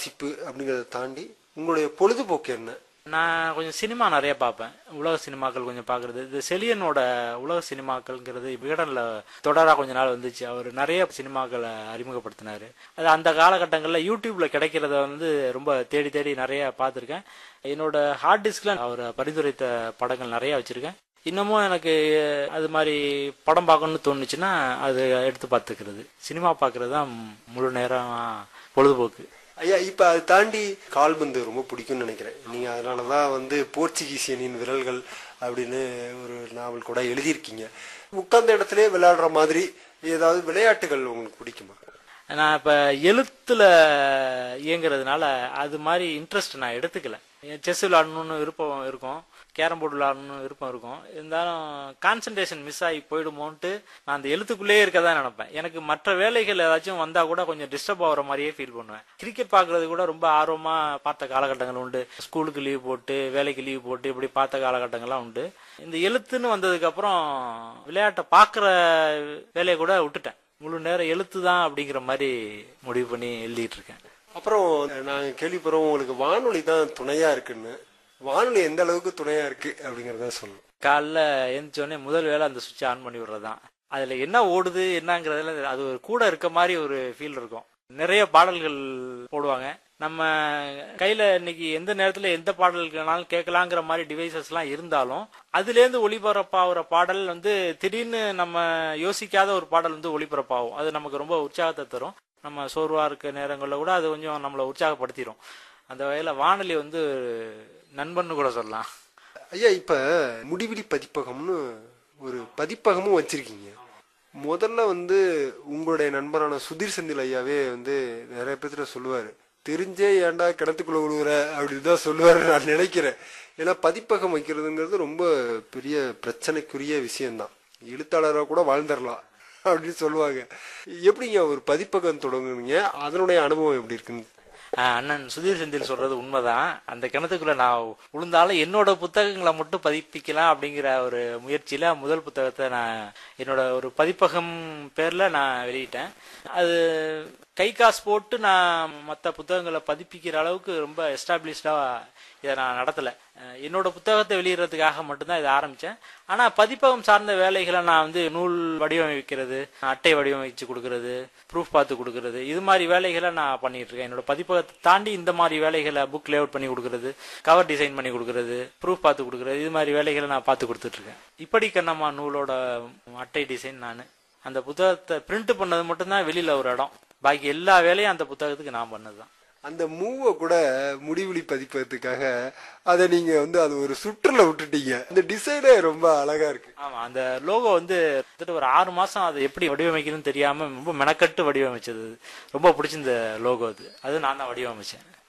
வாசிப்பு அப்படிங்கறத தாண்டி உங்களுடைய பொழுதுபோக்கு என்ன நான் கொஞ்சம் சினிமா நிறைய பார்ப்பேன் உலக சினிமாக்கள் கொஞ்சம் பார்க்கறது இது செலியனோட உலக சினிமாக்கள்ங்கிறது விகடனில் தொடராக கொஞ்ச நாள் வந்துச்சு அவர் நிறைய சினிமாக்களை அறிமுகப்படுத்தினாரு அது அந்த காலகட்டங்களில் யூடியூப்ல கிடைக்கிறத வந்து ரொம்ப தேடி தேடி நிறைய பார்த்துருக்கேன் என்னோட ஹார்ட் டிஸ்க்ல அவர் பரிந்துரைத்த படங்கள் நிறைய வச்சிருக்கேன் இன்னமும் எனக்கு அது மாதிரி படம் பார்க்கணும்னு தோணுச்சுன்னா அது எடுத்து பார்த்துக்கிறது சினிமா பார்க்கறது தான் முழு நேரம் பொழுதுபோக்கு ஐயா இப்ப அதை தாண்டி கால்பந்து ரொம்ப பிடிக்கும்னு நினைக்கிறேன் நீங்க அதனாலதான் வந்து போர்ச்சுகீசியனின் விரல்கள் அப்படின்னு ஒரு நாவல் கூட எழுதியிருக்கீங்க உட்கார்ந்த இடத்துல விளையாடுற மாதிரி ஏதாவது விளையாட்டுகள் உங்களுக்கு பிடிக்குமா நான் இப்ப எழுத்துல இயங்குறதுனால அது மாதிரி இன்ட்ரெஸ்ட் நான் எடுத்துக்கல செஸ் விளையாடணும்னு விருப்பம் இருக்கும் கேரம் போர்டு விளையாடணும்னு விருப்பம் இருக்கும் இருந்தாலும் கான்சன்ட்ரேஷன் மிஸ் ஆகி போயிடுமோன்ட்டு நான் அந்த எழுத்துக்குள்ளேயே இருக்க தான் நினைப்பேன் எனக்கு மற்ற வேலைகள் ஏதாச்சும் வந்தா கூட கொஞ்சம் டிஸ்டர்ப் ஆகுற மாதிரியே ஃபீல் பண்ணுவேன் கிரிக்கெட் பார்க்கறது கூட ரொம்ப ஆர்வமா பார்த்த காலகட்டங்கள் உண்டு ஸ்கூலுக்கு லீவ் போட்டு வேலைக்கு லீவ் போட்டு இப்படி பார்த்த காலகட்டங்கள்லாம் உண்டு இந்த எழுத்துன்னு வந்ததுக்கு அப்புறம் விளையாட்டை பார்க்குற வேலையை கூட விட்டுட்டேன் முழு நேரம் எழுத்து தான் அப்படிங்கிற மாதிரி முடிவு பண்ணி எழுதிட்டு இருக்கேன் அப்புறம் நாங்க கேள்விப்படுறோம் உங்களுக்கு வானொலி தான் துணையா இருக்குன்னு வானொலி எந்த அளவுக்கு துணையா இருக்கு அப்படிங்கறத சொல்லணும் காலைல எழுந்திரிச்சோடனே முதல் வேலை அந்த சுவிட்சை ஆன் பண்ணி விடுறது தான் அதுல என்ன ஓடுது என்னங்கிறதுல அது ஒரு கூட இருக்க மாதிரி ஒரு ஃபீல் இருக்கும் நிறைய பாடல்கள் போடுவாங்க நம்ம கையில இன்னைக்கு எந்த நேரத்துல எந்த பாடல்கள்னாலும் கேட்கலாங்கிற மாதிரி டிவைசஸ் எல்லாம் இருந்தாலும் அதுலேருந்து ஒளிபரப்பாகிற பாடல் வந்து திடீர்னு நம்ம யோசிக்காத ஒரு பாடல் வந்து ஒளிபரப்பாகும் அது நமக்கு ரொம்ப உற்சாகத்தை தரும் நம்ம சோர்வா இருக்க நேரங்களில் கூட அது கொஞ்சம் நம்மளை உற்சாகப்படுத்திடும் அந்த வகையில வானொலி வந்து நண்பன்னு கூட சொல்லலாம் ஐயா இப்ப முடிவிலி பதிப்பகம்னு ஒரு பதிப்பகமும் வச்சிருக்கீங்க முதல்ல வந்து உங்களுடைய நண்பரான சுதீர் செந்தில் ஐயாவே வந்து நிறைய பேர்த்துல சொல்லுவாரு தெரிஞ்சே ஏன்டா கிணத்துக்குள்ள விழுவுற அப்படின்னு தான் சொல்லுவாரு நான் நினைக்கிறேன் ஏன்னா பதிப்பகம் வைக்கிறதுங்கிறது ரொம்ப பெரிய பிரச்சனைக்குரிய விஷயம்தான் எழுத்தாளராக கூட வாழ்ந்துடலாம் அப்படின்னு சொல்லுவாங்க எப்படிங்க ஒரு பதிப்பகம் தொடங்குனீங்க அதனுடைய அனுபவம் எப்படி இருக்குன்னு ஆஹ் அண்ணன் சுதீர் செந்தில் சொல்றது உண்மைதான் அந்த கிணத்துக்குள்ள நான் விழுந்தாலும் என்னோட புத்தகங்களை மட்டும் பதிப்பிக்கலாம் அப்படிங்கிற ஒரு முயற்சியில முதல் புத்தகத்தை நான் என்னோட ஒரு பதிப்பகம் பேர்ல நான் வெளியிட்டேன் அது கை காசு போட்டு நான் மற்ற புத்தகங்களை பதிப்பிக்கிற அளவுக்கு ரொம்ப எஸ்டாப்ளிஷ்டா இதை நான் நடத்தல அஹ் என்னோட புத்தகத்தை வெளியிடறதுக்காக மட்டும்தான் இதை ஆரம்பிச்சேன் ஆனா பதிப்பகம் சார்ந்த வேலைகளை நான் வந்து நூல் வடிவமைக்கிறது அட்டை வடிவமைச்சு கொடுக்கறது ப்ரூஃப் பார்த்து கொடுக்கறது இது மாதிரி வேலைகளை நான் பண்ணிட்டு இருக்கேன் என்னோட பதிப்பகத்தை தாண்டி இந்த மாதிரி வேலைகளை புக் லேஅவுட் பண்ணி கொடுக்கறது கவர் டிசைன் பண்ணி கொடுக்கறது ப்ரூஃப் பார்த்து கொடுக்கறது இது மாதிரி வேலைகளை நான் பார்த்து கொடுத்துட்டு இருக்கேன் இப்படி கண்ணம்மா நூலோட அட்டை டிசைன் நான் அந்த புத்தகத்தை பிரிண்ட் பண்ணது மட்டும்தான் வெளியில ஒரு இடம் பாக்கி எல்லா வேலையும் அந்த புத்தகத்துக்கு நான் பண்ணதுதான் அந்த மூவை கூட முடிவிலி பதிப்பதற்காக அதை நீங்க வந்து அது ஒரு சுற்றுல விட்டுட்டீங்க அந்த டிசைனே ரொம்ப அழகா இருக்கு ஆமா அந்த லோகோ வந்து கிட்டத்தட்ட ஒரு ஆறு மாசம் அதை எப்படி வடிவமைக்கணும்னு தெரியாம ரொம்ப மெனக்கட்டு வடிவமைச்சது ரொம்ப பிடிச்சிருந்த லோகோ அது அது நான் தான் வடிவமைச்சேன்